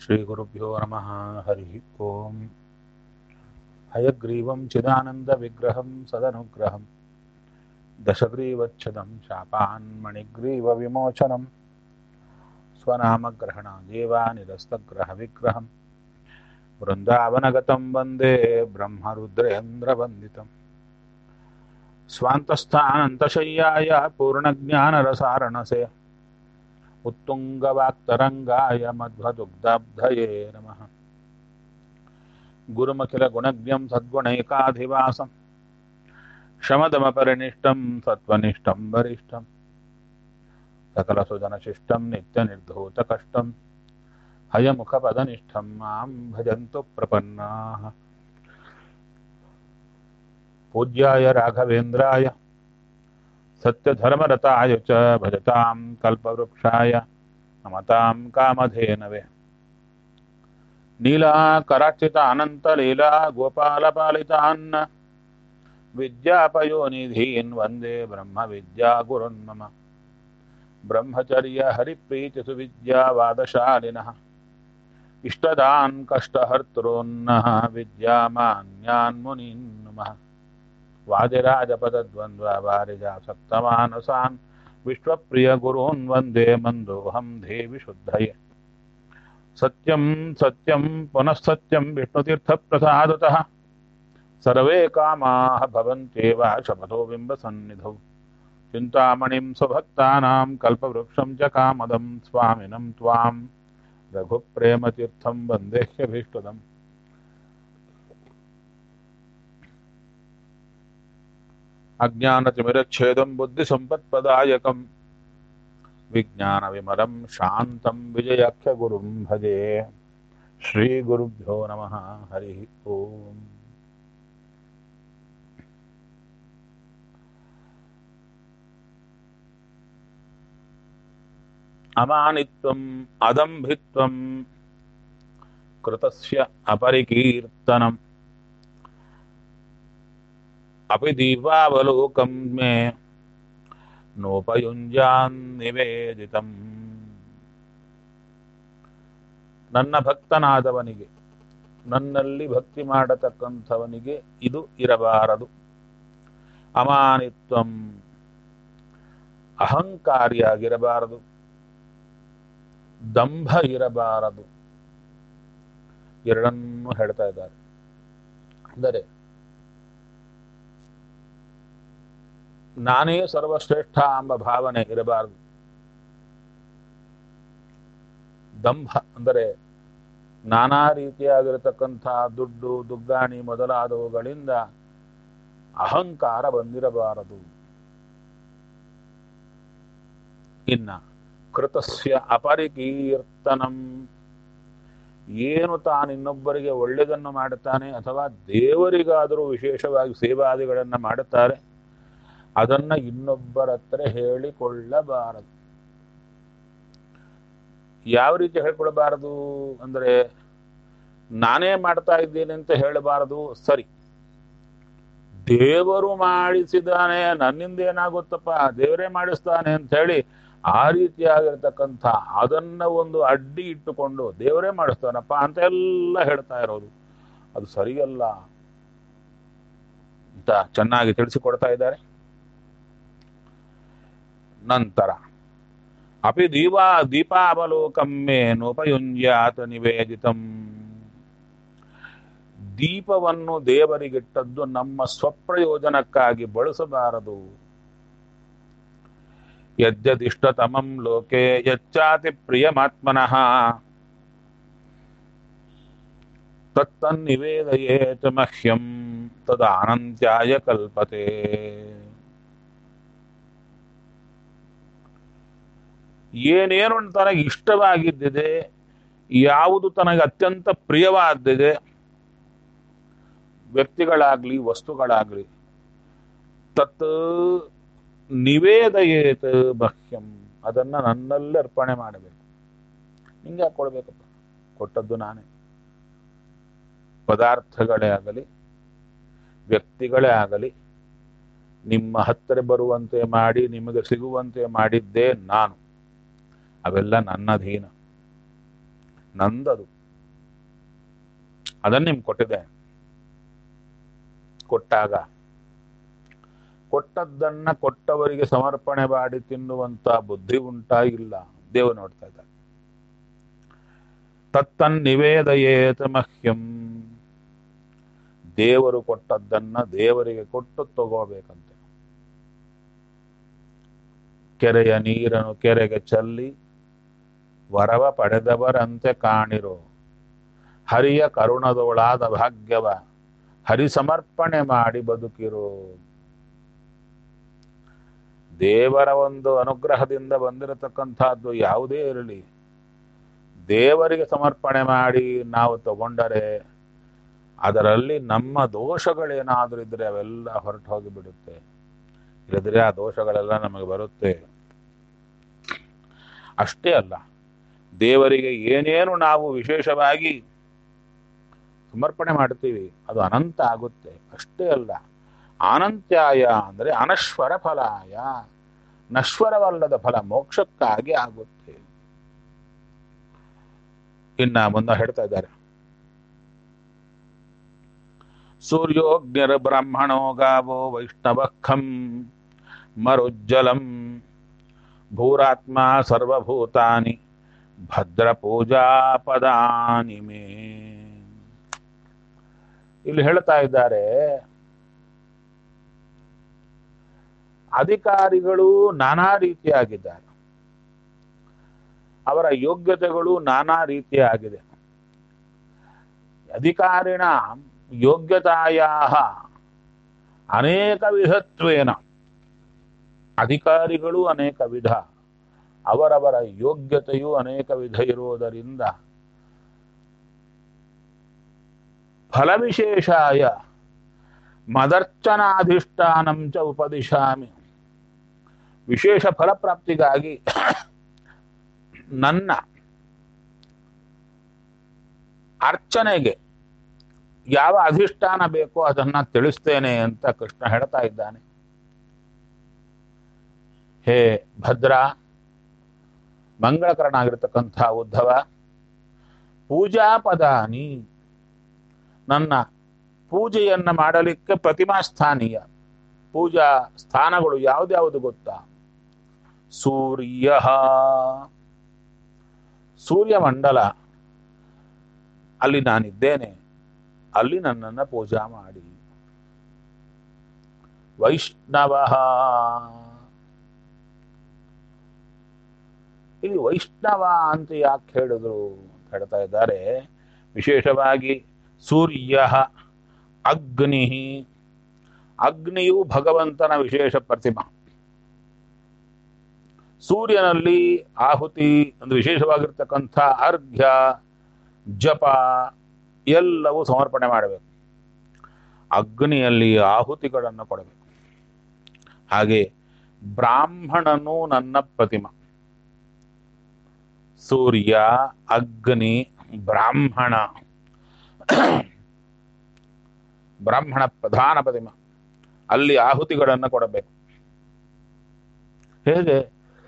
श्रीगुरुभ्यो नमः हरिः ओम् हयग्रीवं चिदानन्दविग्रहं सदनुग्रहं दशग्रीवच्छदं शापान्मणिग्रीवविमोचनं स्वनामग्रहणादेवानिरस्तग्रहविग्रहं वृन्दावनगतं वन्दे ब्रह्मरुद्रेन्द्रवन्दितम् स्वान्तस्थानन्तशय्याय पूर्णज्ञानरसारणसे उत्तुङ्गवाक्तरङ्गाय मध्वदुग्धब्धये नमः गुरुमखिलगुणज्ञं सद्गुणैकाधिवासं शमदमपरिनिष्टं सत्त्वनिष्ठं वरिष्ठं सकलसुजनशिष्टं नित्यनिर्धूतकष्टं हयमुखपदनिष्ठं मां भजन्तु प्रपन्नाः पूज्याय राघवेन्द्राय सत्यधर्मरताय च भजतां कल्पवृक्षाय नमतां कामधेनवे नीलाकरार्चित अनन्तलीला गोपालपालितान् विद्यापयोनिधीन् वन्दे ब्रह्मविद्यागुरुन् मम ब्रह्मचर्यहरिप्रीतिसुविद्यावादशालिनः इष्टदान् कष्टहर्तॄन्नः विद्यामान्यान् मुनीन् नमः वादिराजपदद्वन्द्ववारिजासक्तमानसान् विश्वप्रियगुरून् वन्दे मन्दोऽहं देवि शुद्धये सत्यं सत्यं पुनः सत्यं विष्णुतीर्थप्रसादतः सर्वे कामाः भवन्त्येव शपथो बिम्बसन्निधौ चिन्तामणिं स्वभक्तानां कल्पवृक्षं च कामदं स्वामिनं त्वां रघुप्रेमतीर्थं वन्देह्यभीष्टदम् अज्ञानतिमिरच्छेदं बुद्धिसम्पत्प्रदायकं विज्ञानविमलं शान्तं विजयाख्यगुरुं भजे श्रीगुरुभ्यो नमः हरिः ओम् अमानित्वम् अदम्भित्वं कृतस्य अपरिकीर्तनम् अपि दीपावलोकं मे ನೋಪಯುಂಜಾನ್ನಿವೇದಿತಂ ನನ್ನ ಭಕ್ತನಾದವನಿಗೆ ನನ್ನಲ್ಲಿ ಭಕ್ತಿ ಮಾಡತಕ್ಕಂಥವನಿಗೆ ಇದು ಇರಬಾರದು ಅಮಾನಿತ್ವಂ ಅಹಂಕಾರಿಯಾಗಿರಬಾರದು ದಂಭ ಇರಬಾರದು ಎರಡನ್ನೂ ಹೇಳ್ತಾ ಇದ್ದಾರೆ ಅಂದರೆ ನಾನೇ ಸರ್ವಶ್ರೇಷ್ಠ ಎಂಬ ಭಾವನೆ ಇರಬಾರದು ದಂಭ ಅಂದರೆ ನಾನಾ ರೀತಿಯಾಗಿರತಕ್ಕಂಥ ದುಡ್ಡು ದುಗ್ಗಾಣಿ ಮೊದಲಾದವುಗಳಿಂದ ಅಹಂಕಾರ ಬಂದಿರಬಾರದು ಇನ್ನ ಕೃತಸ್ಯ ಅಪರಿಕೀರ್ತನಂ ಏನು ತಾನಿನ್ನೊಬ್ಬರಿಗೆ ಒಳ್ಳೆಯದನ್ನು ಮಾಡುತ್ತಾನೆ ಅಥವಾ ದೇವರಿಗಾದರೂ ವಿಶೇಷವಾಗಿ ಸೇವಾದಿಗಳನ್ನು ಮಾಡುತ್ತಾರೆ ಅದನ್ನ ಇನ್ನೊಬ್ಬರ ಹತ್ರ ಹೇಳಿಕೊಳ್ಳಬಾರದು ಯಾವ ರೀತಿ ಹೇಳ್ಕೊಳ್ಬಾರದು ಅಂದ್ರೆ ನಾನೇ ಮಾಡ್ತಾ ಇದ್ದೀನಿ ಅಂತ ಹೇಳಬಾರದು ಸರಿ ದೇವರು ಮಾಡಿಸಿದಾನೆ ನನ್ನಿಂದ ಏನಾಗುತ್ತಪ್ಪ ದೇವರೇ ಮಾಡಿಸ್ತಾನೆ ಅಂತ ಹೇಳಿ ಆ ರೀತಿಯಾಗಿರ್ತಕ್ಕಂಥ ಅದನ್ನ ಒಂದು ಅಡ್ಡಿ ಇಟ್ಟುಕೊಂಡು ದೇವರೇ ಮಾಡಿಸ್ತಾನಪ್ಪ ಅಂತ ಎಲ್ಲ ಹೇಳ್ತಾ ಇರೋದು ಅದು ಸರಿಯಲ್ಲ ಅಂತ ಚೆನ್ನಾಗಿ ತಿಳಿಸಿಕೊಡ್ತಾ ಇದ್ದಾರೆ ನಂತರ ಅಪಿ ದೀಪಾ ದೀಪಾವಲೋಕಂ ಮೇ ನೋಪಯುಂಜಾತ ನಿವೇದಿತಂ ದೀಪವನ್ನು ದೇವರಿಗಿಟ್ಟದ್ದು ನಮ್ಮ ಸ್ವಪ್ರಯೋಜನಕ್ಕಾಗಿ ಬಳಸಬಾರದು ಯದ್ಯದಿಷ್ಟತಮಂ ಲೋಕೆ ಯಚ್ಚಾತಿ ಪ್ರಿಯಮಾತ್ಮನಃ ತತ್ತನ್ನಿವೇದಯೇತ ಮಹ್ಯಂ ತದಾನಂತ್ಯಾಯ ಕಲ್ಪತೆ ಏನೇನು ತನಗೆ ಇಷ್ಟವಾಗಿದ್ದಿದೆ ಯಾವುದು ತನಗೆ ಅತ್ಯಂತ ಪ್ರಿಯವಾದ್ದಿದೆ ವ್ಯಕ್ತಿಗಳಾಗ್ಲಿ ವಸ್ತುಗಳಾಗ್ಲಿ ತತ್ ನಿವೇದಯೇತ ಬಹ್ಯಂ ಅದನ್ನ ನನ್ನಲ್ಲಿ ಅರ್ಪಣೆ ಮಾಡಬೇಕು ನಿಂಗೆ ಯಾಕೆ ಕೊಡ್ಬೇಕಪ್ಪ ಕೊಟ್ಟದ್ದು ನಾನೇ ಪದಾರ್ಥಗಳೇ ಆಗಲಿ ವ್ಯಕ್ತಿಗಳೇ ಆಗಲಿ ನಿಮ್ಮ ಹತ್ತಿರ ಬರುವಂತೆ ಮಾಡಿ ನಿಮಗೆ ಸಿಗುವಂತೆ ಮಾಡಿದ್ದೇ ನಾನು ಅವೆಲ್ಲ ನನ್ನ ಅಧೀನ ನಂದದು ಅದನ್ನು ನಿಮ್ಗೆ ಕೊಟ್ಟಿದೆ ಕೊಟ್ಟಾಗ ಕೊಟ್ಟದ್ದನ್ನ ಕೊಟ್ಟವರಿಗೆ ಸಮರ್ಪಣೆ ಮಾಡಿ ತಿನ್ನುವಂತ ಬುದ್ಧಿ ಉಂಟಾ ಇಲ್ಲ ದೇವರು ನೋಡ್ತಾ ಇದ್ದಾರೆ ತತ್ತನ್ ನಿವೇದಯೇತ ಮಹ್ಯಂ ದೇವರು ಕೊಟ್ಟದ್ದನ್ನ ದೇವರಿಗೆ ಕೊಟ್ಟು ತಗೋಬೇಕಂತೆ ಕೆರೆಯ ನೀರನ್ನು ಕೆರೆಗೆ ಚೆಲ್ಲಿ ವರವ ಪಡೆದವರಂತೆ ಕಾಣಿರೋ ಹರಿಯ ಕರುಣದೊಳಾದ ಭಾಗ್ಯವ ಹರಿ ಸಮರ್ಪಣೆ ಮಾಡಿ ಬದುಕಿರೋ ದೇವರ ಒಂದು ಅನುಗ್ರಹದಿಂದ ಬಂದಿರತಕ್ಕಂಥದ್ದು ಯಾವುದೇ ಇರಲಿ ದೇವರಿಗೆ ಸಮರ್ಪಣೆ ಮಾಡಿ ನಾವು ತಗೊಂಡರೆ ಅದರಲ್ಲಿ ನಮ್ಮ ದೋಷಗಳೇನಾದರೂ ಇದ್ರೆ ಅವೆಲ್ಲ ಹೊರಟು ಹೋಗಿ ಬಿಡುತ್ತೆ ಇಲ್ಲದ್ರೆ ಆ ದೋಷಗಳೆಲ್ಲ ನಮಗೆ ಬರುತ್ತೆ ಅಷ್ಟೇ ಅಲ್ಲ ದೇವರಿಗೆ ಏನೇನು ನಾವು ವಿಶೇಷವಾಗಿ ಸಮರ್ಪಣೆ ಮಾಡ್ತೀವಿ ಅದು ಅನಂತ ಆಗುತ್ತೆ ಅಷ್ಟೇ ಅಲ್ಲ ಅನಂತ್ಯಾಯ ಅಂದರೆ ಅನಶ್ವರ ಫಲಾಯ ನಶ್ವರವಲ್ಲದ ಫಲ ಮೋಕ್ಷಕ್ಕಾಗಿ ಆಗುತ್ತೆ ಇನ್ನ ಮುಂದೆ ಹೇಳ್ತಾ ಇದ್ದಾರೆ ಸೂರ್ಯೋಗ್ನಿರ ಬ್ರಾಹ್ಮಣೋ ಗಾವೋ ವೈಷ್ಣವಖಂ ಮರುಜ್ಜಲಂ ಭೂರಾತ್ಮ ಸರ್ವಭೂತಾನಿ ಭದ್ರ ಪೂಜಾ ಪದಾನಿ ಮೇ ಇಲ್ಲಿ ಹೇಳ್ತಾ ಇದ್ದಾರೆ ಅಧಿಕಾರಿಗಳು ನಾನಾ ರೀತಿಯಾಗಿದ್ದಾರೆ ಅವರ ಯೋಗ್ಯತೆಗಳು ನಾನಾ ರೀತಿಯಾಗಿದೆ ಅಧಿಕಾರಿಣ ಯೋಗ್ಯತಾಯ ಅನೇಕ ವಿಧತ್ವೇನ ಅಧಿಕಾರಿಗಳು ಅನೇಕ ವಿಧ ಅವರವರ ಯೋಗ್ಯತೆಯು ಅನೇಕ ವಿಧ ಇರುವುದರಿಂದ ಫಲವಿಶೇಷಾಯ ಮದರ್ಚನಾಧಿಷ್ಠಾನಂ ಚ ಉಪದಿಶಾಮಿ ವಿಶೇಷ ಫಲಪ್ರಾಪ್ತಿಗಾಗಿ ನನ್ನ ಅರ್ಚನೆಗೆ ಯಾವ ಅಧಿಷ್ಠಾನ ಬೇಕೋ ಅದನ್ನ ತಿಳಿಸ್ತೇನೆ ಅಂತ ಕೃಷ್ಣ ಹೇಳ್ತಾ ಇದ್ದಾನೆ ಹೇ ಭದ್ರ ಮಂಗಳಕರನಾಗಿರ್ತಕ್ಕಂಥ ಉದ್ಧವ ಪೂಜಾ ಪದಾನಿ ನನ್ನ ಪೂಜೆಯನ್ನ ಮಾಡಲಿಕ್ಕೆ ಪ್ರತಿಮಾ ಸ್ಥಾನೀಯ ಪೂಜಾ ಸ್ಥಾನಗಳು ಯಾವ್ದ್ಯಾವುದು ಗೊತ್ತಾ ಸೂರ್ಯ ಸೂರ್ಯಮಂಡಲ ಅಲ್ಲಿ ನಾನಿದ್ದೇನೆ ಅಲ್ಲಿ ನನ್ನನ್ನು ಪೂಜಾ ಮಾಡಿ ವೈಷ್ಣವ ಇಲ್ಲಿ ವೈಷ್ಣವ ಅಂತ ಯಾಕೆ ಹೇಳಿದ್ರು ಅಂತ ಹೇಳ್ತಾ ಇದ್ದಾರೆ ವಿಶೇಷವಾಗಿ ಸೂರ್ಯ ಅಗ್ನಿ ಅಗ್ನಿಯು ಭಗವಂತನ ವಿಶೇಷ ಪ್ರತಿಮಾ ಸೂರ್ಯನಲ್ಲಿ ಆಹುತಿ ಒಂದು ವಿಶೇಷವಾಗಿರ್ತಕ್ಕಂಥ ಅರ್ಘ್ಯ ಜಪ ಎಲ್ಲವೂ ಸಮರ್ಪಣೆ ಮಾಡಬೇಕು ಅಗ್ನಿಯಲ್ಲಿ ಆಹುತಿಗಳನ್ನು ಕೊಡಬೇಕು ಹಾಗೆ ಬ್ರಾಹ್ಮಣನು ನನ್ನ ಪ್ರತಿಮಾ ಸೂರ್ಯ ಅಗ್ನಿ ಬ್ರಾಹ್ಮಣ ಬ್ರಾಹ್ಮಣ ಪ್ರಧಾನ ಪ್ರತಿಮಾ ಅಲ್ಲಿ ಆಹುತಿಗಳನ್ನು ಕೊಡಬೇಕು ಹೇಗೆ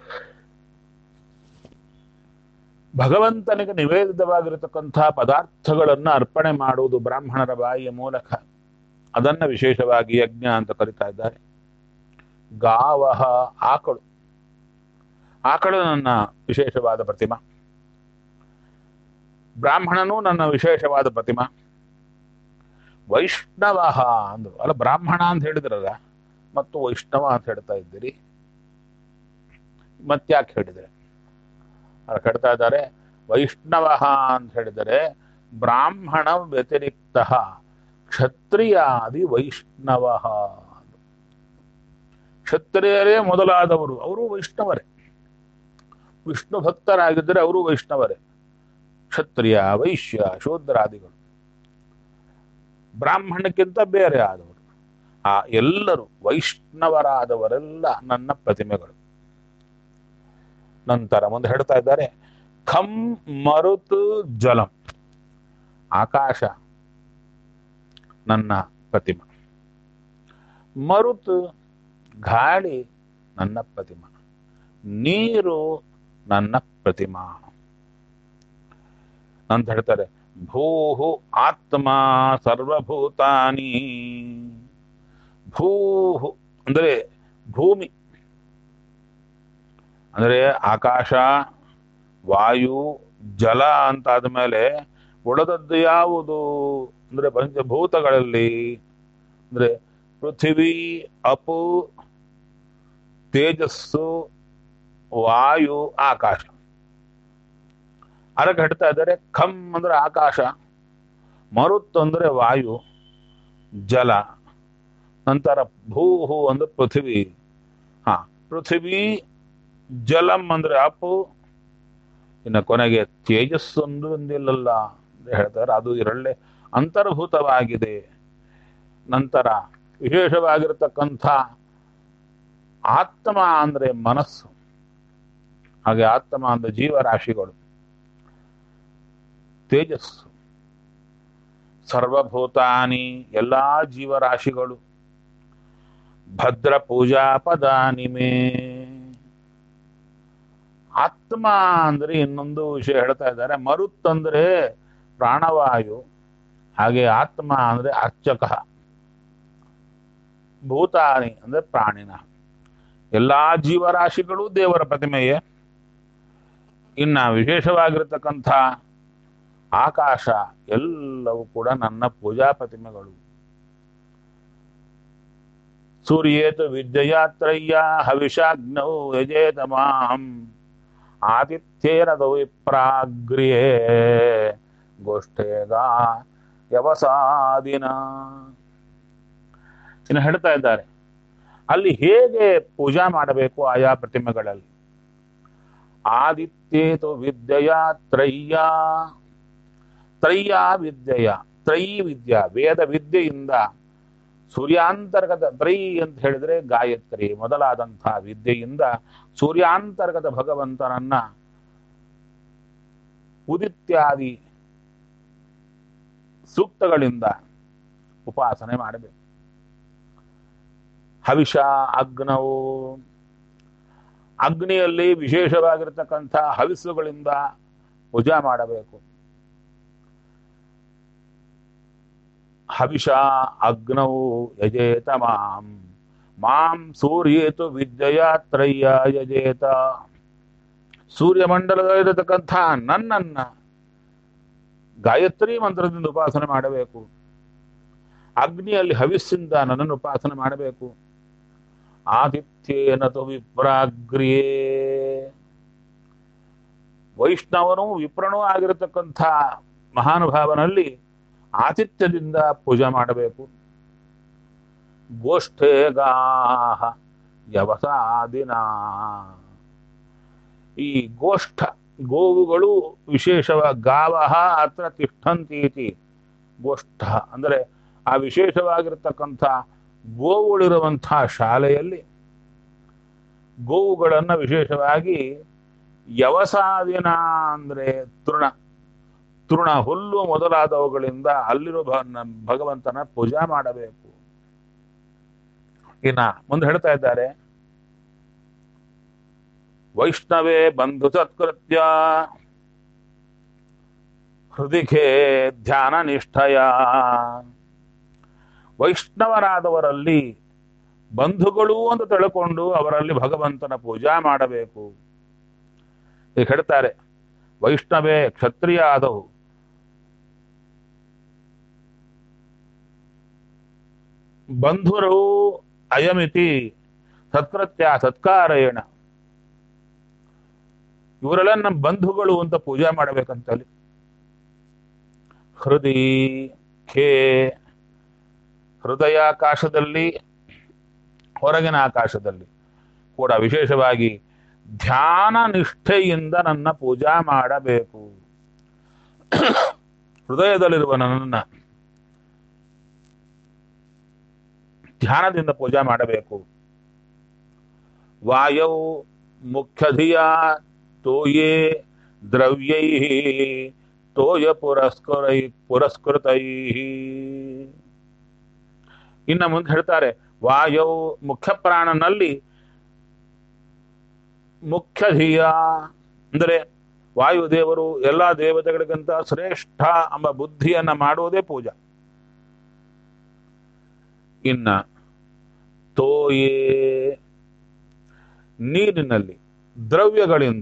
ಭಗವಂತನಿಗೆ ನಿವೇದಿತವಾಗಿರತಕ್ಕಂಥ ಪದಾರ್ಥಗಳನ್ನು ಅರ್ಪಣೆ ಮಾಡುವುದು ಬ್ರಾಹ್ಮಣರ ಬಾಯಿಯ ಮೂಲಕ ಅದನ್ನ ವಿಶೇಷವಾಗಿ ಯಜ್ಞ ಅಂತ ಕರಿತಾ ಇದ್ದಾರೆ ಗಾವಹ ಆಕಳು ಆಕಳು ನನ್ನ ವಿಶೇಷವಾದ ಪ್ರತಿಮಾ ಬ್ರಾಹ್ಮಣನು ನನ್ನ ವಿಶೇಷವಾದ ಪ್ರತಿಮಾ ವೈಷ್ಣವ ಅಂದ್ರು ಅಲ್ಲ ಬ್ರಾಹ್ಮಣ ಅಂತ ಹೇಳಿದ್ರಲ್ಲ ಮತ್ತು ವೈಷ್ಣವ ಅಂತ ಹೇಳ್ತಾ ಇದ್ದೀರಿ ಮತ್ಯಾಕೆ ಹೇಳಿದ್ರೆ ಅಲ್ಲ ಹೇಳ್ತಾ ಇದ್ದಾರೆ ವೈಷ್ಣವ ಅಂತ ಹೇಳಿದರೆ ಬ್ರಾಹ್ಮಣ ವ್ಯತಿರಿಕ್ತ ಕ್ಷತ್ರಿಯಾದಿ ವೈಷ್ಣವ ಕ್ಷತ್ರಿಯರೇ ಮೊದಲಾದವರು ಅವರು ವೈಷ್ಣವರೇ ವಿಷ್ಣು ಭಕ್ತರಾಗಿದ್ದರೆ ಅವರು ವೈಷ್ಣವರೇ ಕ್ಷತ್ರಿಯ ವೈಶ್ಯ ಶೂದ್ರಾದಿಗಳು ಬ್ರಾಹ್ಮಣಕ್ಕಿಂತ ಬೇರೆ ಆದವರು ಆ ಎಲ್ಲರೂ ವೈಷ್ಣವರಾದವರೆಲ್ಲ ನನ್ನ ಪ್ರತಿಮೆಗಳು ನಂತರ ಮುಂದೆ ಹೇಳ್ತಾ ಇದ್ದಾರೆ ಖಂ ಮರುತು ಜಲಂ ಆಕಾಶ ನನ್ನ ಪ್ರತಿಮಾ ಮರುತು ಗಾಳಿ ನನ್ನ ಪ್ರತಿಮಾ ನೀರು ನನ್ನ ಪ್ರತಿಮಾ ಅಂತ ಹೇಳ್ತಾರೆ ಭೂ ಆತ್ಮ ಸರ್ವಭೂತಾನಿ ಭೂ ಅಂದರೆ ಭೂಮಿ ಅಂದರೆ ಆಕಾಶ ವಾಯು ಜಲ ಅಂತಾದ ಮೇಲೆ ಉಳಿದದ್ದು ಯಾವುದು ಅಂದ್ರೆ ಪಂಚಭೂತಗಳಲ್ಲಿ ಅಂದ್ರೆ ಪೃಥ್ವಿ ಅಪು ತೇಜಸ್ಸು ವಾಯು ಆಕಾಶ ಅದಕ್ಕೆ ಹೇಳ್ತಾ ಇದ್ದಾರೆ ಖಮ್ ಅಂದ್ರೆ ಆಕಾಶ ಮರುತ್ ಅಂದ್ರೆ ವಾಯು ಜಲ ನಂತರ ಭೂಹು ಅಂದ್ರೆ ಪೃಥ್ವಿ ಹಾ ಪೃಥ್ವಿ ಜಲಂ ಅಂದ್ರೆ ಅಪ್ಪು ಇನ್ನು ಕೊನೆಗೆ ತೇಜಸ್ಸು ಒಂದು ಒಂದಿಲ್ಲಲ್ಲ ಅಂತ ಹೇಳ್ತಾರೆ ಅದು ಎರಡೇ ಅಂತರ್ಭೂತವಾಗಿದೆ ನಂತರ ವಿಶೇಷವಾಗಿರತಕ್ಕಂಥ ಆತ್ಮ ಅಂದ್ರೆ ಮನಸ್ಸು ಹಾಗೆ ಆತ್ಮ ಅಂದ್ರೆ ಜೀವರಾಶಿಗಳು ತೇಜಸ್ಸು ಸರ್ವಭೂತಾನಿ ಎಲ್ಲಾ ಜೀವರಾಶಿಗಳು ಭದ್ರ ಪೂಜಾ ಪದಾನಿಮೆ ಆತ್ಮ ಅಂದ್ರೆ ಇನ್ನೊಂದು ವಿಷಯ ಹೇಳ್ತಾ ಇದ್ದಾರೆ ಮರುತ್ ಅಂದ್ರೆ ಪ್ರಾಣವಾಯು ಹಾಗೆ ಆತ್ಮ ಅಂದ್ರೆ ಅರ್ಚಕ ಭೂತಾನಿ ಅಂದ್ರೆ ಪ್ರಾಣಿನ ಎಲ್ಲಾ ಜೀವರಾಶಿಗಳು ದೇವರ ಪ್ರತಿಮೆಯೇ ಇನ್ನ ವಿಶೇಷವಾಗಿರತಕ್ಕಂಥ ಆಕಾಶ ಎಲ್ಲವೂ ಕೂಡ ನನ್ನ ಪೂಜಾ ಪ್ರತಿಮೆಗಳು ಸೂರ್ಯೇತು ವಿದ್ಯಯಾತ್ರಯ್ಯ ಹವಿಷಾಗ್ನೌ ಯಜೇತ ಮಾಂ ಆದಿತ್ಯೇನ ವಿಪ್ರಾಗ್ರಿಯೇ ಗೋಷ್ಠೇಗ ಯವಸಾದಿನ ಇನ್ನು ಹೇಳ್ತಾ ಇದ್ದಾರೆ ಅಲ್ಲಿ ಹೇಗೆ ಪೂಜಾ ಮಾಡಬೇಕು ಆಯಾ ಪ್ರತಿಮೆಗಳಲ್ಲಿ ಆದಿತ್ಯೇತು ವಿದ್ಯೆಯ ತ್ರಯ್ಯ ತ್ರಯ್ಯ ವಿದ್ಯೆಯ ತ್ರಯಿ ವಿದ್ಯಾ ವೇದ ವಿದ್ಯೆಯಿಂದ ಸೂರ್ಯಾಂತರ್ಗತ ತ್ರೈ ಅಂತ ಹೇಳಿದ್ರೆ ಗಾಯತ್ರಿ ಮೊದಲಾದಂತಹ ವಿದ್ಯೆಯಿಂದ ಸೂರ್ಯಾಂತರ್ಗತ ಭಗವಂತನನ್ನ ಉದಿತ್ಯಾದಿ ಸೂಕ್ತಗಳಿಂದ ಉಪಾಸನೆ ಮಾಡಬೇಕು ಹವಿಷ ಅಗ್ನವು ಅಗ್ನಿಯಲ್ಲಿ ವಿಶೇಷವಾಗಿರ್ತಕ್ಕಂಥ ಹವಿಸ್ಸುಗಳಿಂದ ಪೂಜಾ ಮಾಡಬೇಕು ಹವಿಷ ಅಗ್ನವು ಯಜೇತ ಮಾಂ ಮಾಂ ಸೂರ್ಯೇತು ವಿದ್ಯೆಯ ತ್ರಯ್ಯ ಯಜೇತ ಸೂರ್ಯಮಂಡಲದಲ್ಲಿರತಕ್ಕಂಥ ನನ್ನನ್ನ ಗಾಯತ್ರಿ ಮಂತ್ರದಿಂದ ಉಪಾಸನೆ ಮಾಡಬೇಕು ಅಗ್ನಿಯಲ್ಲಿ ಹವಿಸ್ಸಿಂದ ನನ್ನನ್ನು ಉಪಾಸನೆ ಮಾಡಬೇಕು ಆದಿತ್ಯೇನ ತು ವಿಪ್ರಾಗ್ರಿಯೇ ವೈಷ್ಣವನು ವಿಪ್ರನೂ ಆಗಿರತಕ್ಕಂಥ ಮಹಾನುಭಾವನಲ್ಲಿ ಆತಿಥ್ಯದಿಂದ ಪೂಜೆ ಮಾಡಬೇಕು ಗೋಷ್ಠೇಗಾಹ ಯವಸಾದಿನ ಈ ಗೋಷ್ಠ ಗೋವುಗಳು ವಿಶೇಷವಾಗಿ ಗಾವಹ ಅತ್ರ ತಿಷ್ಠಂತೀತಿ ಗೋಷ್ಠ ಅಂದರೆ ಆ ವಿಶೇಷವಾಗಿರ್ತಕ್ಕಂಥ ಗೋವುಗಳಿರುವಂತಹ ಶಾಲೆಯಲ್ಲಿ ಗೋವುಗಳನ್ನು ವಿಶೇಷವಾಗಿ ಯವಸಾದಿನ ಅಂದ್ರೆ ತೃಣ ತೃಣ ಹುಲ್ಲು ಮೊದಲಾದವುಗಳಿಂದ ಅಲ್ಲಿರೋ ಭ- ಭಗವಂತನ ಪೂಜಾ ಮಾಡಬೇಕು ಇನ್ನ ಮುಂದೆ ಹೇಳ್ತಾ ಇದ್ದಾರೆ ವೈಷ್ಣವೇ ಬಂಧು ಸತ್ಕೃತ್ಯ ಹೃದಿಖೇ ಧ್ಯಾನ ನಿಷ್ಠಯ ವೈಷ್ಣವರಾದವರಲ್ಲಿ ಬಂಧುಗಳು ಅಂತ ತಿಳ್ಕೊಂಡು ಅವರಲ್ಲಿ ಭಗವಂತನ ಪೂಜಾ ಮಾಡಬೇಕು ಈಗ ಹೇಳ್ತಾರೆ ವೈಷ್ಣವೇ ಕ್ಷತ್ರಿಯ ಆದವು ಬಂಧುರು ಅಯಮಿತಿ ಸತ್ಕೃತ್ಯ ಸತ್ಕಾರೇಣ ಇವರೆಲ್ಲ ನಮ್ಮ ಬಂಧುಗಳು ಅಂತ ಪೂಜೆ ಮಾಡಬೇಕಂತಲ್ಲಿ ಹೃದಯ ಖೇ ಹೃದಯಾಕಾಶದಲ್ಲಿ ಹೊರಗಿನ ಆಕಾಶದಲ್ಲಿ ಕೂಡ ವಿಶೇಷವಾಗಿ ಧ್ಯಾನ ನಿಷ್ಠೆಯಿಂದ ನನ್ನ ಪೂಜಾ ಮಾಡಬೇಕು ಹೃದಯದಲ್ಲಿರುವ ನನ್ನನ್ನ ಧ್ಯಾನದಿಂದ ಪೂಜಾ ಮಾಡಬೇಕು ವಾಯೌ ಮುಖ್ಯಧಿಯ ತೋಯೇ ದ್ರವ್ಯೈ ತೋಯ ಪುರಸ್ಕರೈ ಪುರಸ್ಕೃತೈ ಇನ್ನ ಮುಂದೆ ಹೇಳ್ತಾರೆ ವಾಯೌ ಮುಖ್ಯ ಪ್ರಾಣನಲ್ಲಿ ಮುಖ್ಯಧಿಯ ಅಂದರೆ ವಾಯುದೇವರು ಎಲ್ಲ ದೇವತೆಗಳಿಗಿಂತ ಶ್ರೇಷ್ಠ ಎಂಬ ಬುದ್ಧಿಯನ್ನ ಮಾಡುವುದೇ ಪೂಜಾ ಇನ್ನ ತೋಯೇ ನೀರಿನಲ್ಲಿ ದ್ರವ್ಯಗಳಿಂದ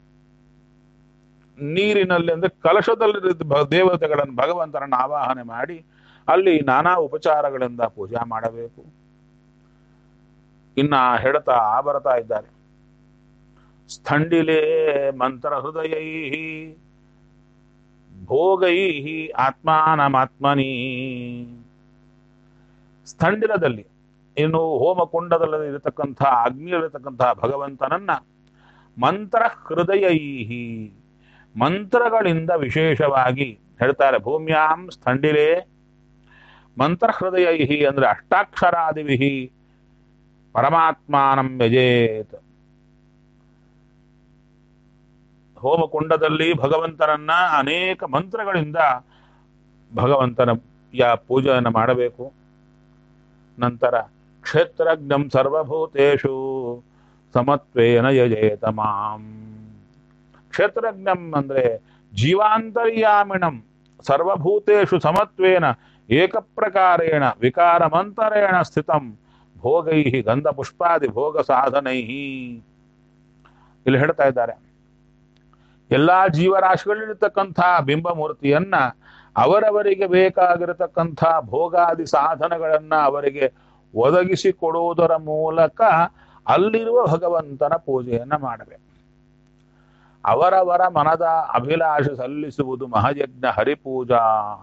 ನೀರಿನಲ್ಲಿ ಅಂದ್ರೆ ಕಲಶದಲ್ಲಿ ದೇವತೆಗಳನ್ನು ಭಗವಂತನನ್ನು ಆವಾಹನೆ ಮಾಡಿ ಅಲ್ಲಿ ನಾನಾ ಉಪಚಾರಗಳಿಂದ ಪೂಜಾ ಮಾಡಬೇಕು ಇನ್ನ ಹೇಳ್ತಾ ಬರ್ತಾ ಇದ್ದಾರೆ ಸ್ಥಂಡಿಲೇ ಮಂತ್ರ ಹೃದಯೈ ಭೋಗೈ ಆತ್ಮಾನಮಾತ್ಮನಿ ಸ್ಥಂಡಿಲದಲ್ಲಿ ಇನ್ನು ಹೋಮಕುಂಡದಲ್ಲಿ ಇರತಕ್ಕಂಥ ಅಗ್ನಿಯಲ್ಲಿರತಕ್ಕಂಥ ಭಗವಂತನನ್ನ ಮಂತ್ರ ಹೃದಯೈ ಮಂತ್ರಗಳಿಂದ ವಿಶೇಷವಾಗಿ ಹೇಳ್ತಾರೆ ಭೂಮ್ಯಾಂ ಸ್ಥಂಡಿಲೇ ಮಂತ್ರ ಹೃದಯೈ ಅಂದ್ರೆ ಅಷ್ಟಾಕ್ಷರಾದಿವಿಹಿ ಪರಮಾತ್ಮಾನಂ ಯಜೇತ್ ಹೋಮಕುಂಡದಲ್ಲಿ ಭಗವಂತನನ್ನ ಅನೇಕ ಮಂತ್ರಗಳಿಂದ ಭಗವಂತನ ಯಾ ಪೂಜೆಯನ್ನು ಮಾಡಬೇಕು ನಂತರ ಕ್ಷೇತ್ರಜ್ಞಂ ಸರ್ವಭೂತೇಷು ಸಮತ್ವೇನ ಯಜೇತ ಮಾಂ ಕ್ಷೇತ್ರಜ್ಞಂ ಅಂದ್ರೆ ಜೀವಾಂತರ್ಯಾಮಿಣಂ ಸರ್ವಭೂತೇಷು ಸಮತ್ವೇನ ಏಕಪ್ರಕಾರೇಣ ವಿಕಾರಮಂತರೇಣ ಸ್ಥಿತಂ ಭೋಗೈ ಗಂಧ ಪುಷ್ಪಾದಿ ಭೋಗ ಸಾಧನೈ ಇಲ್ಲಿ ಹೇಳ್ತಾ ಇದ್ದಾರೆ ಎಲ್ಲಾ ಜೀವರಾಶಿಗಳಿರ್ತಕ್ಕಂಥ ಬಿಂಬಮೂರ್ತಿಯನ್ನ ಅವರವರಿಗೆ ಬೇಕಾಗಿರತಕ್ಕಂಥ ಭೋಗಾದಿ ಸಾಧನಗಳನ್ನ ಅವರಿಗೆ ಒದಗಿಸಿ ಕೊಡುವುದರ ಮೂಲಕ ಅಲ್ಲಿರುವ ಭಗವಂತನ ಪೂಜೆಯನ್ನ ಮಾಡಬೇಕು ಅವರವರ ಮನದ ಅಭಿಲಾಷೆ ಸಲ್ಲಿಸುವುದು ಮಹಾಯಜ್ಞ ಹರಿಪೂಜಾ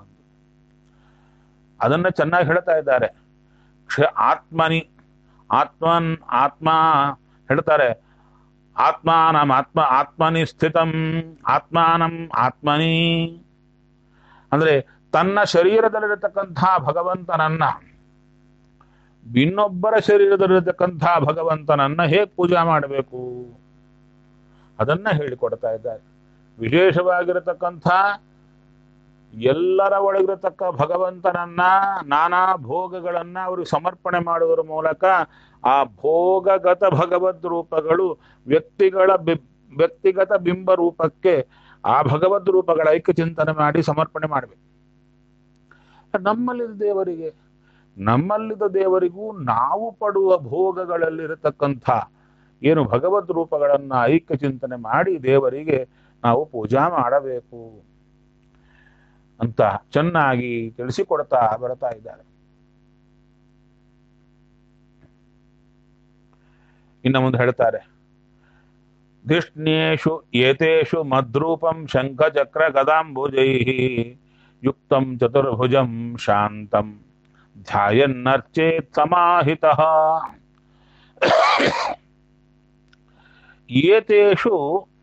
ಅದನ್ನ ಚೆನ್ನಾಗಿ ಹೇಳ್ತಾ ಇದ್ದಾರೆ ಕ್ಷ ಆತ್ಮನಿ ಆತ್ಮನ್ ಆತ್ಮ ಹೇಳ್ತಾರೆ ಆತ್ಮಾನಂ ಆತ್ಮ ಆತ್ಮನಿ ಸ್ಥಿತಂ ಆತ್ಮಾನಂ ಆತ್ಮನಿ ಅಂದ್ರೆ ತನ್ನ ಶರೀರದಲ್ಲಿರತಕ್ಕಂಥ ಭಗವಂತನನ್ನ ಇನ್ನೊಬ್ಬರ ಶರೀರದಲ್ಲಿರತಕ್ಕಂಥ ಭಗವಂತನನ್ನ ಹೇಗೆ ಪೂಜೆ ಮಾಡಬೇಕು ಅದನ್ನ ಹೇಳಿಕೊಡ್ತಾ ಇದ್ದಾರೆ ವಿಶೇಷವಾಗಿರತಕ್ಕಂಥ ಎಲ್ಲರ ಒಳಗಿರತಕ್ಕ ಭಗವಂತನನ್ನ ನಾನಾ ಭೋಗಗಳನ್ನ ಅವ್ರಿಗೆ ಸಮರ್ಪಣೆ ಮಾಡುವುದರ ಮೂಲಕ ಆ ಭೋಗಗತ ಭಗವದ್ ರೂಪಗಳು ವ್ಯಕ್ತಿಗಳ ಬಿ- ವ್ಯಕ್ತಿಗತ ಬಿಂಬ ರೂಪಕ್ಕೆ ಆ ಭಗವದ್ ರೂಪಗಳ ಐಕ್ಯ ಚಿಂತನೆ ಮಾಡಿ ಸಮರ್ಪಣೆ ಮಾಡಬೇಕು ನಮ್ಮಲ್ಲಿದ್ದ ದೇವರಿಗೆ ನಮ್ಮಲ್ಲಿದ್ದ ದೇವರಿಗೂ ನಾವು ಪಡುವ ಭೋಗಗಳಲ್ಲಿರತಕ್ಕಂಥ ಏನು ಭಗವದ್ ರೂಪಗಳನ್ನ ಐಕ್ಯ ಚಿಂತನೆ ಮಾಡಿ ದೇವರಿಗೆ ನಾವು ಪೂಜಾ ಮಾಡಬೇಕು ಅಂತ ಚೆನ್ನಾಗಿ ತಿಳಿಸಿಕೊಡ್ತಾ ಬರ್ತಾ ಇದ್ದಾರೆ ಇನ್ನು ಮುಂದೆ ಹೇಳ್ತಾರೆ ಧಿಷ್ಣ್ಯೇಷು ಏತೇಷು ಮದ್ರೂಪಂ ಶಂಖಚಕ್ರ ಗದಾಂಬುಜೈ ಯುಕ್ತಂ ಚತುರ್ಭುಜಂ ಶಾಂತಂ ಧ್ಯಾಯನ್ನರ್ಚೇತ್ ಸಮಾಹಿತಃ ಏತೇಷು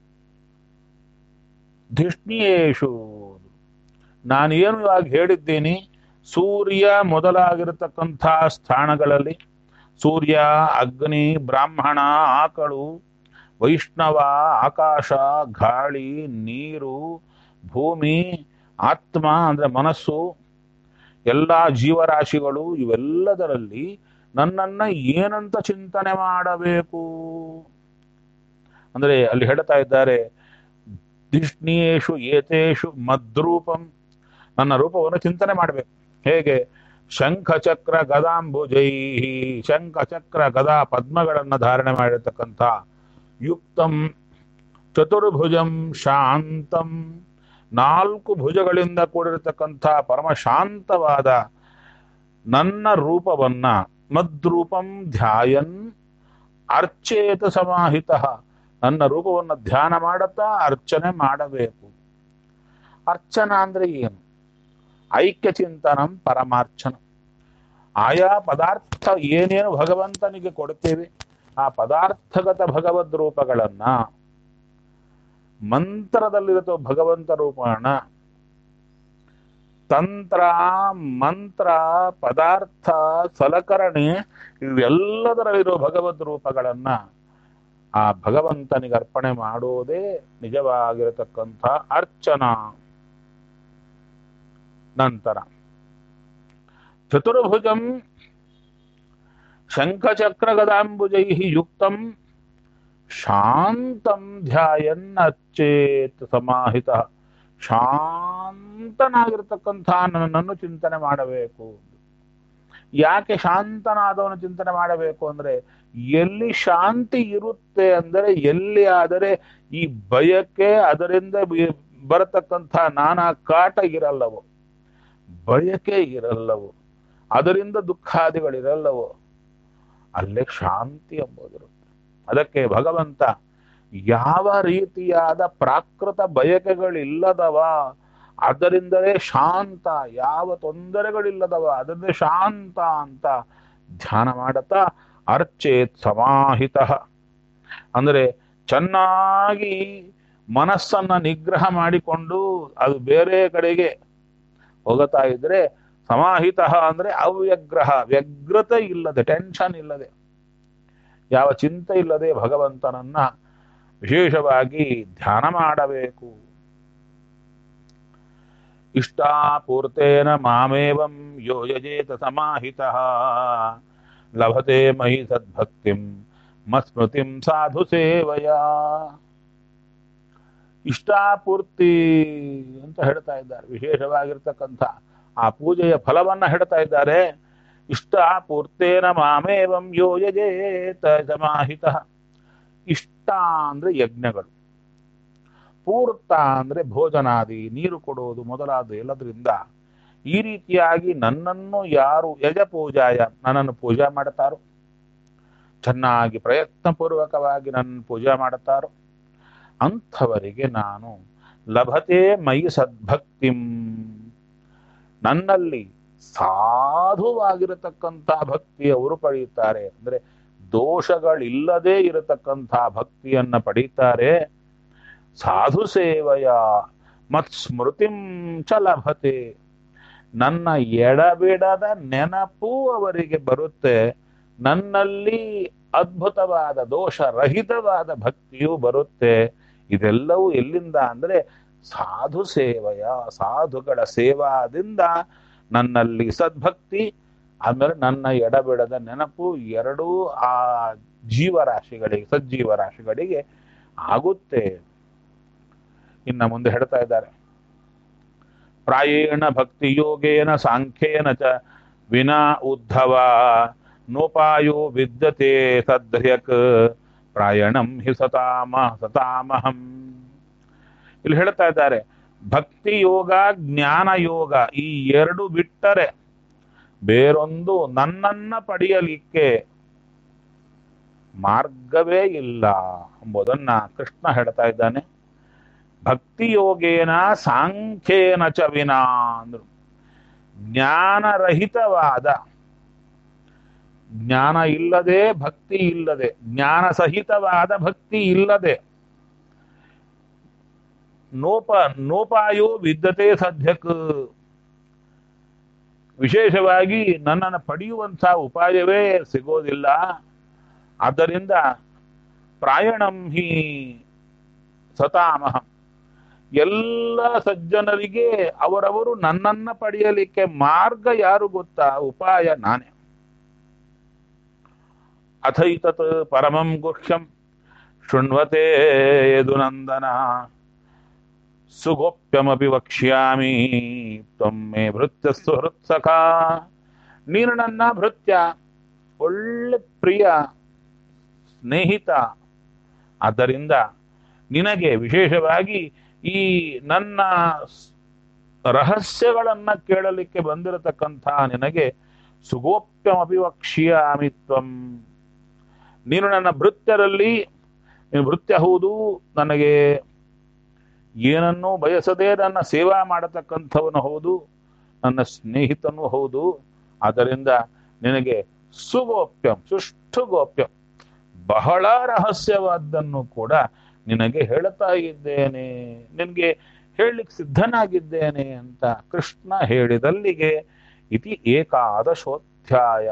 ಧಿಷ್ಣಿಯೇಷು ನಾನೇನು ಇವಾಗ ಹೇಳಿದ್ದೀನಿ ಸೂರ್ಯ ಮೊದಲಾಗಿರತಕ್ಕಂಥ ಸ್ಥಾನಗಳಲ್ಲಿ ಸೂರ್ಯ ಅಗ್ನಿ ಬ್ರಾಹ್ಮಣ ಆಕಳು ವೈಷ್ಣವ ಆಕಾಶ ಗಾಳಿ ನೀರು ಭೂಮಿ ಆತ್ಮ ಅಂದ್ರೆ ಮನಸ್ಸು ಎಲ್ಲ ಜೀವರಾಶಿಗಳು ಇವೆಲ್ಲದರಲ್ಲಿ ನನ್ನನ್ನ ಏನಂತ ಚಿಂತನೆ ಮಾಡಬೇಕು ಅಂದ್ರೆ ಅಲ್ಲಿ ಹೇಳ್ತಾ ಇದ್ದಾರೆ ಧಿಷ್ಣಿಯೇಷು ಏತೇಷು ಮದ್ರೂಪಂ ನನ್ನ ರೂಪವನ್ನು ಚಿಂತನೆ ಮಾಡಬೇಕು ಹೇಗೆ ಶಂಖ ಚಕ್ರ ಗದಾಂಬುಜೈ ಶಂಖ ಚಕ್ರ ಗದಾ ಪದ್ಮಗಳನ್ನು ಧಾರಣೆ ಮಾಡಿರ್ತಕ್ಕಂಥ ಯುಕ್ತಂ ಚತುರ್ಭುಜಂ ಶಾಂತಂ ನಾಲ್ಕು ಭುಜಗಳಿಂದ ಕೂಡಿರತಕ್ಕಂಥ ಪರಮ ಶಾಂತವಾದ ನನ್ನ ರೂಪವನ್ನ ಮದ್ರೂಪಂ ಧ್ಯಾಯನ್ ಅರ್ಚೇತ ಸಮಾಹಿತ ನನ್ನ ರೂಪವನ್ನು ಧ್ಯಾನ ಮಾಡುತ್ತಾ ಅರ್ಚನೆ ಮಾಡಬೇಕು ಅರ್ಚನ ಅಂದ್ರೆ ಏನು ಐಕ್ಯ ಚಿಂತನಂ ಪರಮಾರ್ಚನ ಆಯಾ ಪದಾರ್ಥ ಏನೇನು ಭಗವಂತನಿಗೆ ಕೊಡ್ತೇವೆ ಆ ಪದಾರ್ಥಗತ ಭಗವದ್ ರೂಪಗಳನ್ನ ಮಂತ್ರದಲ್ಲಿರೋ ಭಗವಂತ ರೂಪಗಳನ್ನ ತಂತ್ರ ಮಂತ್ರ ಪದಾರ್ಥ ಸಲಕರಣೆ ಇವೆಲ್ಲದರಲ್ಲಿರೋ ಭಗವದ್ ರೂಪಗಳನ್ನ ಆ ಭಗವಂತನಿಗೆ ಅರ್ಪಣೆ ಮಾಡುವುದೇ ನಿಜವಾಗಿರತಕ್ಕಂಥ ಅರ್ಚನಾ ನಂತರ ಚತುರ್ಭುಜಂ ಶಂಖಚಕ್ರ ಗದಾಂಬುಜೈ ಯುಕ್ತಂ ಶಾಂತಂ ಧ್ಯಾಯನ್ ಅಚ್ಚೇತ್ ಸಮಾಹಿತ ಶಾಂತನಾಗಿರ್ತಕ್ಕಂಥ ನನ್ನನ್ನು ಚಿಂತನೆ ಮಾಡಬೇಕು ಯಾಕೆ ಶಾಂತನಾದವನು ಚಿಂತನೆ ಮಾಡಬೇಕು ಅಂದ್ರೆ ಎಲ್ಲಿ ಶಾಂತಿ ಇರುತ್ತೆ ಅಂದರೆ ಎಲ್ಲಿ ಆದರೆ ಈ ಭಯಕ್ಕೆ ಅದರಿಂದ ಬಿ- ಬರತಕ್ಕಂಥ ನಾನಾ ಕಾಟ ಇರಲ್ಲವು ಬಯಕೆ ಇರಲ್ಲವು ಅದರಿಂದ ದುಃಖಾದಿಗಳಿರಲ್ಲವು ಅಲ್ಲೇ ಶಾಂತಿ ಎಂಬುದಿರುತ್ತೆ ಅದಕ್ಕೆ ಭಗವಂತ ಯಾವ ರೀತಿಯಾದ ಪ್ರಾಕೃತ ಬಯಕೆಗಳಿಲ್ಲದವ ಅದರಿಂದಲೇ ಶಾಂತ ಯಾವ ತೊಂದರೆಗಳಿಲ್ಲದವ ಅದರಿಂದ ಶಾಂತ ಅಂತ ಧ್ಯಾನ ಮಾಡುತ್ತಾ ಅರ್ಚೇತ್ ಸಮಾಹಿತ ಅಂದರೆ ಚೆನ್ನಾಗಿ ಮನಸ್ಸನ್ನ ನಿಗ್ರಹ ಮಾಡಿಕೊಂಡು ಅದು ಬೇರೆ ಕಡೆಗೆ ಹೋಗುತ್ತಾ ಇದ್ರೆ ಸಮಾಹಿತ ಅಂದ್ರೆ ಅವ್ಯಗ್ರಹ ವ್ಯಗ್ರತೆ ಇಲ್ಲದೆ ಟೆನ್ಷನ್ ಇಲ್ಲದೆ ಯಾವ ಚಿಂತೆ ಇಲ್ಲದೆ ಭಗವಂತನನ್ನ ವಿಶೇಷವಾಗಿ ಧ್ಯಾನ ಮಾಡಬೇಕು ಇಷ್ಟಾಪೂರ್ತೇನ ಮಾಮೇವಂ ಯೋಜಜೇತ ಸಮಾಹಿತ ಲಭತೆ ಮಹಿ ಸದ್ಭಕ್ತಿಂ ಮಸ್ಮೃತಿಂ ಸಾಧು ಸೇವಯ ಇಷ್ಟಾಪೂರ್ತಿ ಅಂತ ಹೇಳ್ತಾ ಇದ್ದಾರೆ ವಿಶೇಷವಾಗಿರ್ತಕ್ಕಂಥ ಆ ಪೂಜೆಯ ಫಲವನ್ನ ಹೇಳ್ತಾ ಇದ್ದಾರೆ ಇಷ್ಟಾಪೂರ್ತೇನ ಮಾಮೇವಂ ಯೋಜಜೇತ ಸಮಾಹಿತ ಇಷ್ಟ ಅಂದ್ರೆ ಯಜ್ಞಗಳು ಪೂರ್ತ ಅಂದ್ರೆ ಭೋಜನಾದಿ ನೀರು ಕೊಡುವುದು ಮೊದಲಾದ ಎಲ್ಲದರಿಂದ ಈ ರೀತಿಯಾಗಿ ನನ್ನನ್ನು ಯಾರು ಯಜ ಪೂಜಾಯ ನನ್ನನ್ನು ಪೂಜೆ ಮಾಡುತ್ತಾರೋ ಚೆನ್ನಾಗಿ ಪ್ರಯತ್ನಪೂರ್ವಕವಾಗಿ ನನ್ನ ಪೂಜೆ ಮಾಡುತ್ತಾರೋ ಅಂಥವರಿಗೆ ನಾನು ಲಭತೆ ಮೈ ಸದ್ಭಕ್ತಿಂ ನನ್ನಲ್ಲಿ ಸಾಧುವಾಗಿರತಕ್ಕಂಥ ಭಕ್ತಿಯವರು ಪಡೆಯುತ್ತಾರೆ ಅಂದ್ರೆ ದೋಷಗಳಿಲ್ಲದೆ ಇರತಕ್ಕಂಥ ಭಕ್ತಿಯನ್ನ ಪಡೀತಾರೆ ಸಾಧು ಸೇವೆಯ ಮತ್ ಸ್ಮೃತಿಂ ಚ ಲಭತೆ ನನ್ನ ಎಡಬಿಡದ ನೆನಪು ಅವರಿಗೆ ಬರುತ್ತೆ ನನ್ನಲ್ಲಿ ಅದ್ಭುತವಾದ ದೋಷರಹಿತವಾದ ಭಕ್ತಿಯೂ ಬರುತ್ತೆ ಇದೆಲ್ಲವೂ ಎಲ್ಲಿಂದ ಅಂದ್ರೆ ಸಾಧು ಸೇವೆಯ ಸಾಧುಗಳ ಸೇವಾದಿಂದ ನನ್ನಲ್ಲಿ ಸದ್ಭಕ್ತಿ ಆಮೇಲೆ ನನ್ನ ಎಡಬಿಡದ ನೆನಪು ಎರಡೂ ಆ ಜೀವರಾಶಿಗಳಿಗೆ ಸಜ್ಜೀವರಾಶಿಗಳಿಗೆ ಆಗುತ್ತೆ ಇನ್ನ ಮುಂದೆ ಹೇಳ್ತಾ ಇದ್ದಾರೆ ಪ್ರಾಯೇಣ ಭಕ್ತಿ ಯೋಗೇನ ಸಾಂಖ್ಯೇನ ಚ ವಿನಾ ಉದ್ಧವ ನೋಪಾಯೋ ವಿದ್ಯತೆ ತದ್ರ್ಯಕ್ ಪ್ರಾಯಣಂ ಹಿ ಸತಾಮ ಸತಾಮಹಂ ಇಲ್ಲಿ ಹೇಳ್ತಾ ಇದ್ದಾರೆ ಭಕ್ತಿ ಯೋಗ ಜ್ಞಾನ ಯೋಗ ಈ ಎರಡು ಬಿಟ್ಟರೆ ಬೇರೊಂದು ನನ್ನನ್ನ ಪಡೆಯಲಿಕ್ಕೆ ಮಾರ್ಗವೇ ಇಲ್ಲ ಎಂಬುದನ್ನ ಕೃಷ್ಣ ಹೇಳ್ತಾ ಇದ್ದಾನೆ ಭಕ್ತಿ ಯೋಗೇನ ಸಾಂಖ್ಯೇನ ಚ ವಿನಾ ಅಂದ್ರು ಜ್ಞಾನರಹಿತವಾದ ಜ್ಞಾನ ಇಲ್ಲದೆ ಭಕ್ತಿ ಇಲ್ಲದೆ ಜ್ಞಾನ ಸಹಿತವಾದ ಭಕ್ತಿ ಇಲ್ಲದೆ ನೋಪ ನೋಪಾಯೋ ವಿದ್ಯತೆ ಸದ್ಯಕ್ ವಿಶೇಷವಾಗಿ ನನ್ನನ್ನು ಪಡೆಯುವಂಥ ಉಪಾಯವೇ ಸಿಗೋದಿಲ್ಲ ಆದ್ದರಿಂದ ಪ್ರಾಯಣಂ ಹಿ ಸತಾಮಹ ಎಲ್ಲ ಸಜ್ಜನರಿಗೆ ಅವರವರು ನನ್ನನ್ನ ಪಡೆಯಲಿಕ್ಕೆ ಮಾರ್ಗ ಯಾರು ಗೊತ್ತಾ ಉಪಾಯ ನಾನೇ ಅಥೈತತ್ ಪರಮಂ ಗುಹ್ಯಂ ಶೃಣ್ವತೆ ಯದುನಂದನ ಸುಗೋಪ್ಯಮಪಿ ವಕ್ಷ್ಯಾಮಿ ತ್ವಮ್ಮೆ ಭೃತ್ಯ ಸುಹೃತ್ಸಖ ನೀನು ನನ್ನ ಭೃತ್ಯ ಒಳ್ಳೆ ಪ್ರಿಯ ಸ್ನೇಹಿತ ಆದ್ದರಿಂದ ನಿನಗೆ ವಿಶೇಷವಾಗಿ ಈ ನನ್ನ ರಹಸ್ಯಗಳನ್ನ ಕೇಳಲಿಕ್ಕೆ ಬಂದಿರತಕ್ಕಂಥ ನಿನಗೆ ಸುಗೋಪ್ಯಮಪಿ ವಕ್ಷ್ಯಾಮಿ ತ್ವಂ ನೀನು ನನ್ನ ಭೃತ್ಯರಲ್ಲಿ ನೀನು ಭೃತ್ಯ ಹೌದು ನನಗೆ ಏನನ್ನೂ ಬಯಸದೆ ನನ್ನ ಸೇವಾ ಮಾಡತಕ್ಕಂಥವನು ಹೌದು ನನ್ನ ಸ್ನೇಹಿತನೂ ಹೌದು ಆದ್ದರಿಂದ ನಿನಗೆ ಸುಗೋಪ್ಯಂ ಸುಷ್ಟು ಗೋಪ್ಯಂ ಬಹಳ ರಹಸ್ಯವಾದ್ದನ್ನು ಕೂಡ ನಿನಗೆ ಹೇಳ್ತಾ ಇದ್ದೇನೆ ನಿನಗೆ ಹೇಳಲಿಕ್ಕೆ ಸಿದ್ಧನಾಗಿದ್ದೇನೆ ಅಂತ ಕೃಷ್ಣ ಹೇಳಿದಲ್ಲಿಗೆ ಇತಿ ಏಕಾದಶೋಧ್ಯಾಯ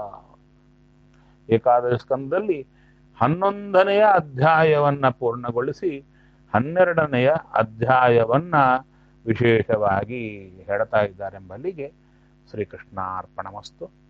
ಏಕಾದಶ ಸ್ಕಂದದಲ್ಲಿ ಹನ್ನೊಂದನೆಯ ಅಧ್ಯಾಯವನ್ನ ಪೂರ್ಣಗೊಳಿಸಿ ಹನ್ನೆರಡನೆಯ ಅಧ್ಯಾಯವನ್ನ ವಿಶೇಷವಾಗಿ ಹೇಳ್ತಾ ಇದ್ದಾರೆಂಬಲ್ಲಿಗೆ ಶ್ರೀಕೃಷ್ಣಾರ್ಪಣಮಸ್ತು